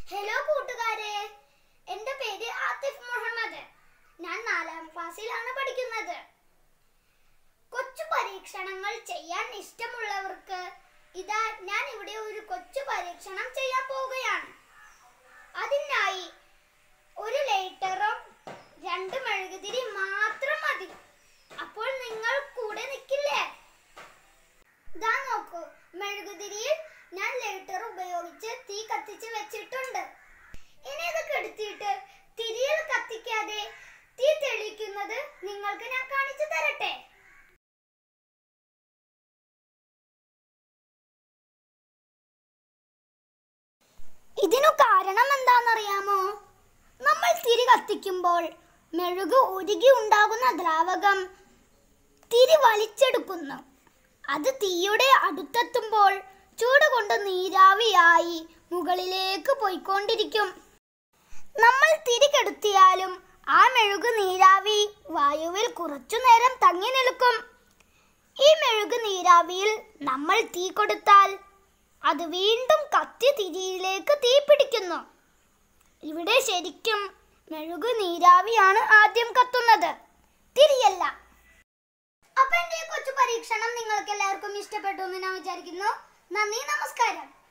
hello കൂട്ടുകാരെ എന്റെ പേര് ആതിഫ് മുഹമ്മദ് ഞാൻ നാലാം ക്ലാസ്സിലാണ് പഠിക്കുന്നത് കൊച്ചു പരീക്ഷണങ്ങൾ ചെയ്യാൻ ഇഷ്ടമുള്ളവർക്ക് ഇതാ ഞാൻ ഇവിടെ ഒരു കൊച്ചു പരീക്ഷണം ചെയ്യാൻ പോവുകയാണ് അതിനായി ഒരു ലൈറ്ററും രണ്ട് മെഴുകുതിരി മാത്രം മതി അപ്പോൾ നിങ്ങൾ കൂടെ നിൽക്കില്ലേ ദാ നോക്കൂ മെഴുകുതിരിയിൽ ഞാൻ ലൈറ്റർ ഉപയോഗിച്ച് തീ കത്തിച്ച് വെച്ചിട്ടുണ്ട് ഇനി ഇത് കെടുത്തിയിട്ട് തിരിയിൽ കത്തിക്കാതെ തീ തെളിയിക്കുന്നത് നിങ്ങൾക്ക് ഞാൻ കാണിച്ചു തരട്ടെ ഇതിനു കാരണം എന്താണെന്നറിയാമോ നമ്മൾ തിരി കത്തിക്കുമ്പോൾ മെഴുക് ഉരുകി ഉണ്ടാകുന്ന ദ്രാവകം തിരി വലിച്ചെടുക്കുന്നു അത് തീയുടെ അടുത്തെത്തുമ്പോൾ ചൂട് കൊണ്ട് നീരാവിയായി മുകളിലേക്ക് പോയിക്കൊണ്ടിരിക്കും നമ്മൾ തിരി കെടുത്തിയാലും ആ മെഴുക് നീരാവി വായുവിൽ കുറച്ചു നേരം തങ്ങി നിൽക്കും ഈ മെഴുക് നീരാവിയിൽ നമ്മൾ തീ കൊടുത്താൽ അത് വീണ്ടും കത്തി തിരിയിലേക്ക് തീ പിടിക്കുന്നു ഇവിടെ ശരിക്കും മെഴുക് നീരാവിയാണ് ആദ്യം കത്തുന്നത് തിരിയല്ല അപ്പൊ എന്റെ ഈ കൊച്ചു പരീക്ഷണം നിങ്ങൾക്ക് എല്ലാവർക്കും ഇഷ്ടപ്പെട്ടു എന്ന് ഞാൻ വിചാരിക്കുന്നു നന്ദി നമസ്കാരം